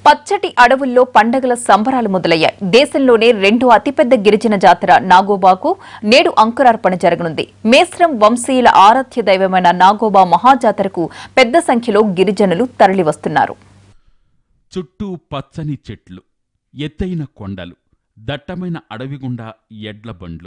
పచ్చటి అడవుల్లో పండగల సంబరాలు మొదలయ్యాయి దేశంలోనే రెండు అతిపెద్ద గిరిజన జాతర నాగోబాకు నేడు అంకురార్పణ జరగనుంది మేస్రం వంశీయుల ఆరాధ్య దైవమైన నాగోబా మహాజాతరకు పెద్ద సంఖ్యలో గిరిజనులు తరలివస్తున్నారు చుట్టూ పచ్చని చెట్లు ఎత్తైన కొండలు దట్టమైన అడవి గుండా ఎడ్ల బండ్లు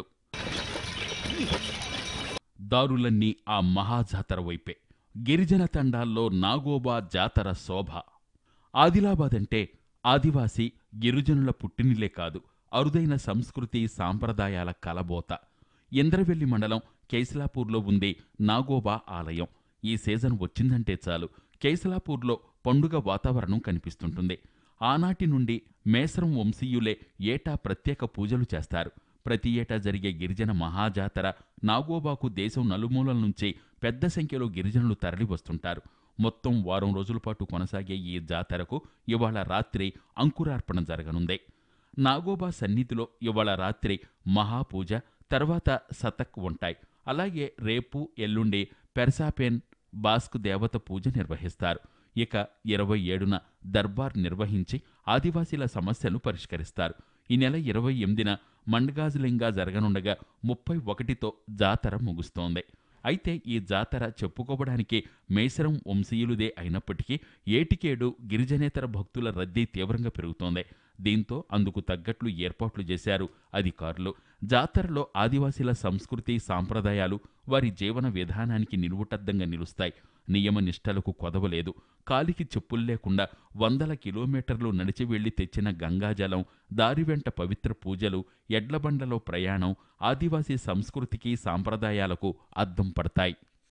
దారులన్నీ ఆ మహాజాతర వైపే గిరిజన తండాల్లో నాగోబా జాతర శోభ ఆదిలాబాద్ అంటే ఆదివాసీ గిరిజనుల పుట్టినిలే కాదు అరుదైన సంస్కృతి సాంప్రదాయాల కలబోత ఇంద్రవెల్లి మండలం కేసలాపూర్లో ఉంది నాగోబా ఆలయం ఈ సీజన్ వచ్చిందంటే చాలు కేసలాపూర్లో పండుగ వాతావరణం కనిపిస్తుంటుంది ఆనాటి నుండి మేసరం వంశీయులే ఏటా ప్రత్యేక పూజలు చేస్తారు ప్రతి ఏటా జరిగే గిరిజన మహాజాతర నాగోబాకు దేశం నలుమూలల నుంచి పెద్ద సంఖ్యలో గిరిజనులు తరలి వస్తుంటారు మొత్తం వారం రోజుల పాటు కొనసాగే ఈ జాతరకు ఇవాళ రాత్రి అంకురార్పణ జరగనుంది నాగోబా సన్నిధిలో ఇవాళ రాత్రి మహాపూజ తర్వాత సతక్ ఉంటాయి అలాగే రేపు ఎల్లుండి పెర్సాపేన్ బాస్క్ దేవత పూజ నిర్వహిస్తారు ఇక ఇరవై ఏడున దర్బార్ నిర్వహించి ఆదివాసీల సమస్యలు పరిష్కరిస్తారు ఈ నెల ఇరవై ఎనిమిదిన మండగాజులింగా జరగనుండగా ముప్పై ఒకటితో జాతర ముగుస్తోంది అయితే ఈ జాతర చెప్పుకోవడానికి మేసరం వంశీయులుదే అయినప్పటికీ ఏటికేడు గిరిజనేతర భక్తుల రద్దీ తీవ్రంగా పెరుగుతోంది దీంతో అందుకు తగ్గట్లు ఏర్పాట్లు చేశారు అధికారులు జాతరలో ఆదివాసీల సంస్కృతి సాంప్రదాయాలు వారి జీవన విధానానికి నిలువుటద్దంగా నిలుస్తాయి నియమ నిష్టలకు కొదవలేదు కాలికి చెప్పులు లేకుండా వందల కిలోమీటర్లు నడిచి వెళ్లి తెచ్చిన గంగాజలం దారి వెంట పవిత్ర పూజలు ఎడ్లబండ్లలో ప్రయాణం ఆదివాసీ సంస్కృతికి సాంప్రదాయాలకు అద్దం పడతాయి